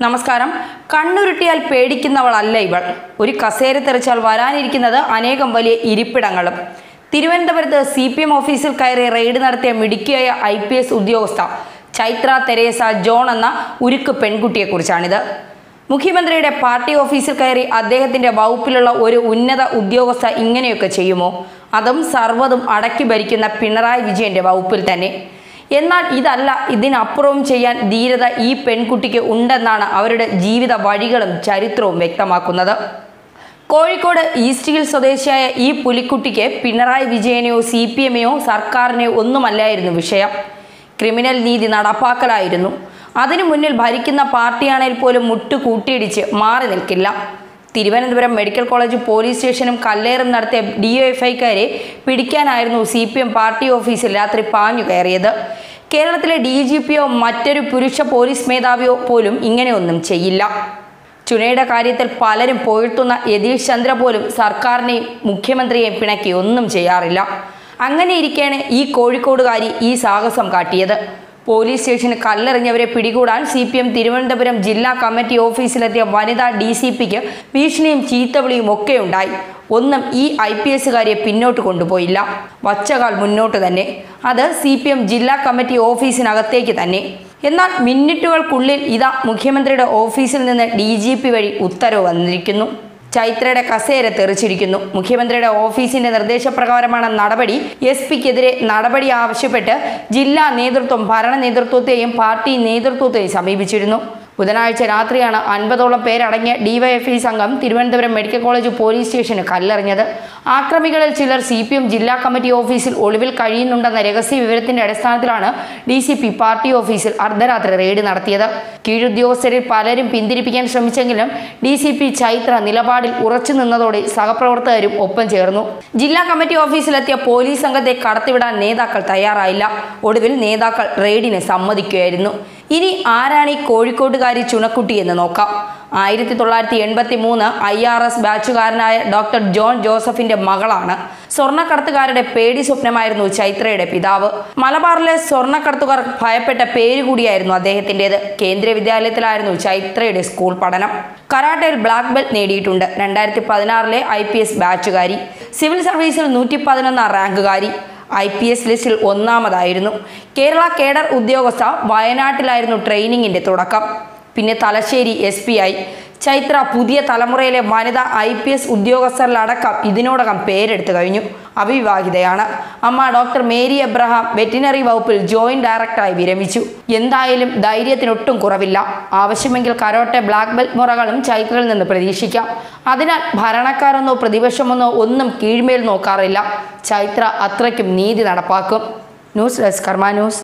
നമസ്കാരം കണ്ണുരുട്ടിയാൽ പേടിക്കുന്നവളല്ല ഇവൾ ഒരു കസേര തെറിച്ചാൽ വരാനിരിക്കുന്നത് അനേകം വലിയ ഇരിപ്പിടങ്ങളും തിരുവനന്തപുരത്ത് സി പി എം ഓഫീസിൽ കയറി റെയ്ഡ് നടത്തിയ മിടുക്കിയായ ഐ പി എസ് ഉദ്യോഗസ്ഥ ചൈത്ര തെരേസ ജോൺ എന്ന ഉരുക്ക് പെൺകുട്ടിയെക്കുറിച്ചാണിത് മുഖ്യമന്ത്രിയുടെ പാർട്ടി ഓഫീസിൽ കയറി അദ്ദേഹത്തിന്റെ വകുപ്പിലുള്ള ഒരു ഉന്നത ഉദ്യോഗസ്ഥ ഇങ്ങനെയൊക്കെ ചെയ്യുമോ അതും സർവ്വതും അടക്കി ഭരിക്കുന്ന പിണറായി വിജയന്റെ വകുപ്പിൽ തന്നെ എന്നാൽ ഇതല്ല ഇതിനപ്പുറവും ചെയ്യാൻ ധീരത ഈ പെൺകുട്ടിക്ക് ഉണ്ടെന്നാണ് അവരുടെ ജീവിത വഴികളും ചരിത്രവും വ്യക്തമാക്കുന്നത് കോഴിക്കോട് ഈസ്റ്റ് ഹിൽ സ്വദേശിയായ ഈ പുലിക്കുട്ടിക്ക് പിണറായി വിജയനെയോ സി പി എമ്മിനെയോ സർക്കാരിനെയോ ഒന്നുമല്ലായിരുന്നു വിഷയം ക്രിമിനൽ നീതി നടപ്പാക്കലായിരുന്നു അതിനു മുന്നിൽ ഭരിക്കുന്ന പാർട്ടിയാണെങ്കിൽ പോലും മുട്ടു കൂട്ടിയിടിച്ച് മാറി നിൽക്കില്ല തിരുവനന്തപുരം മെഡിക്കൽ കോളേജ് പോലീസ് സ്റ്റേഷനും കല്ലേറും നടത്തിയ ഡി എഫ് ഐക്കാരെ പിടിക്കാനായിരുന്നു സി പി എം പാർട്ടി ഓഫീസിൽ രാത്രി പാഞ്ഞു കയറിയത് കേരളത്തിലെ ഡി ജി പിയോ മറ്റൊരു പുരുഷ പോലീസ് മേധാവിയോ പോലും ഇങ്ങനെയൊന്നും ചെയ്യില്ല ചുനയുടെ കാര്യത്തിൽ പലരും പുകഴ്ത്തുന്ന യതീഷ് ചന്ദ്ര പോലും സർക്കാരിനെയും മുഖ്യമന്ത്രിയെയും പിണക്കി ഒന്നും ചെയ്യാറില്ല അങ്ങനെ ഇരിക്കെയാണ് ഈ കോഴിക്കോടുകാരി ഈ സാഹസം കാട്ടിയത് പോലീസ് സ്റ്റേഷന് കല്ലെറിഞ്ഞവരെ പിടികൂടാൻ സി പി എം തിരുവനന്തപുരം ജില്ലാ കമ്മിറ്റി ഓഫീസിലെത്തിയ വനിതാ ഡി സി പിക്ക് ഭീഷണിയും ചീത്തവിളിയും ഒക്കെ ഉണ്ടായി ഒന്നും ഈ ഐ പി എസുകാരിയെ പിന്നോട്ട് കൊണ്ടുപോയില്ല വച്ചകാൽ മുന്നോട്ട് തന്നെ അത് സി പി എം ജില്ലാ കമ്മിറ്റി ഓഫീസിനകത്തേക്ക് തന്നെ എന്നാൽ മിനിറ്റുകൾക്കുള്ളിൽ ഇതാ മുഖ്യമന്ത്രിയുടെ ഓഫീസിൽ നിന്ന് ഡി ജി പി വഴി ഉത്തരവ് വന്നിരിക്കുന്നു ചൈത്രയുടെ കസേര തെറിച്ചിരിക്കുന്നു മുഖ്യമന്ത്രിയുടെ ഓഫീസിന്റെ നിർദ്ദേശപ്രകാരമാണ് നടപടി എസ് പിക്കെതിരെ നടപടി ആവശ്യപ്പെട്ട് ജില്ലാ നേതൃത്വം ഭരണ നേതൃത്വത്തെയും പാർട്ടി നേതൃത്വത്തെയും സമീപിച്ചിരുന്നു ബുധനാഴ്ച രാത്രിയാണ് അൻപതോളം പേരടങ്ങിയ ഡിവൈഎഫ്ഐ സംഘം തിരുവനന്തപുരം മെഡിക്കൽ കോളേജ് പോലീസ് സ്റ്റേഷന് കല്ലെറിഞ്ഞത് ആക്രമികളിൽ ചിലർ സി പി എം ജില്ലാ കമ്മിറ്റി ഓഫീസിൽ ഒളിവിൽ കഴിയുന്നുണ്ടെന്ന രഹസ്യ വിവരത്തിന്റെ അടിസ്ഥാനത്തിലാണ് ഡി സി പി പാർട്ടി ഓഫീസിൽ അർദ്ധരാത്രി റെയ്ഡ് നടത്തിയത് കീഴുദ്യോഗസ്ഥരിൽ പലരും പിന്തിരിപ്പിക്കാൻ ശ്രമിച്ചെങ്കിലും ഡി സി പി ചൈത്ര നിലപാടിൽ ഉറച്ചു നിന്നതോടെ സഹപ്രവർത്തകരും ഒപ്പം ചേർന്നു ജില്ലാ കമ്മിറ്റി ഓഫീസിലെത്തിയ പോലീസ് സംഘത്തെ കടത്തിവിടാൻ നേതാക്കൾ തയ്യാറായില്ല ഒടുവിൽ നേതാക്കൾ റെയ്ഡിന് സമ്മതിക്കുകയായിരുന്നു ഇനി ആരാണ് ഈ കോഴിക്കോട്ടുകാരി ചുണക്കുട്ടി എന്ന് നോക്കാം ആയിരത്തി തൊള്ളായിരത്തി എൺപത്തി മൂന്ന് ഐ ആർ എസ് ബാച്ചുകാരനായ ഡോക്ടർ ജോൺ ജോസഫിന്റെ മകളാണ് സ്വർണ്ണക്കടത്തുകാരുടെ പേടി സ്വപ്നമായിരുന്നു ചൈത്രയുടെ പിതാവ് മലബാറിലെ സ്വർണ്ണക്കടത്തുകാർ ഭയപ്പെട്ട പേര് കൂടിയായിരുന്നു അദ്ദേഹത്തിൻ്റെത് കേന്ദ്രീയ വിദ്യാലയത്തിലായിരുന്നു ചൈത്രയുടെ സ്കൂൾ പഠനം കരാട്ടയിൽ ബ്ലാക്ക് ബെൽറ്റ് നേടിയിട്ടുണ്ട് രണ്ടായിരത്തി പതിനാറിലെ ഐ പി എസ് ബാച്ചുകാരി സിവിൽ സർവീസിൽ നൂറ്റി പതിനൊന്നാം റാങ്കുകാരി ഐ പി എസ് ലിസ്റ്റിൽ ഒന്നാമതായിരുന്നു കേരള കേഡർ ഉദ്യോഗസ്ഥ വയനാട്ടിലായിരുന്നു ട്രെയിനിങ്ങിന്റെ തുടക്കം പിന്നെ തലശ്ശേരി എസ് പി ആയി ചൈത്ര പുതിയ തലമുറയിലെ വനിതാ ഐ പി എസ് ഉദ്യോഗസ്ഥരിലടക്കം ഇതിനോടകം പേരെടുത്തു കഴിഞ്ഞു അവിവാഹിതയാണ് അമ്മ ഡോക്ടർ മേരി എബ്രഹാം വെറ്റിനറി വകുപ്പിൽ ജോയിന്റ് ഡയറക്ടറായി വിരമിച്ചു എന്തായാലും ധൈര്യത്തിനൊട്ടും കുറവില്ല ആവശ്യമെങ്കിൽ കരോട്ടെ ബ്ലാക്ക് ബെൽറ്റ് മുറകളും ചൈത്രയിൽ നിന്ന് പ്രതീക്ഷിക്കാം അതിനാൽ ഭരണക്കാരെന്നോ പ്രതിപക്ഷമെന്നോ ഒന്നും കീഴ്മേൽ നോക്കാറില്ല ചൈത്ര അത്രയ്ക്കും നീതി നടപ്പാക്കും ന്യൂസ് ഡെസ്ക് കർമ്മ ന്യൂസ്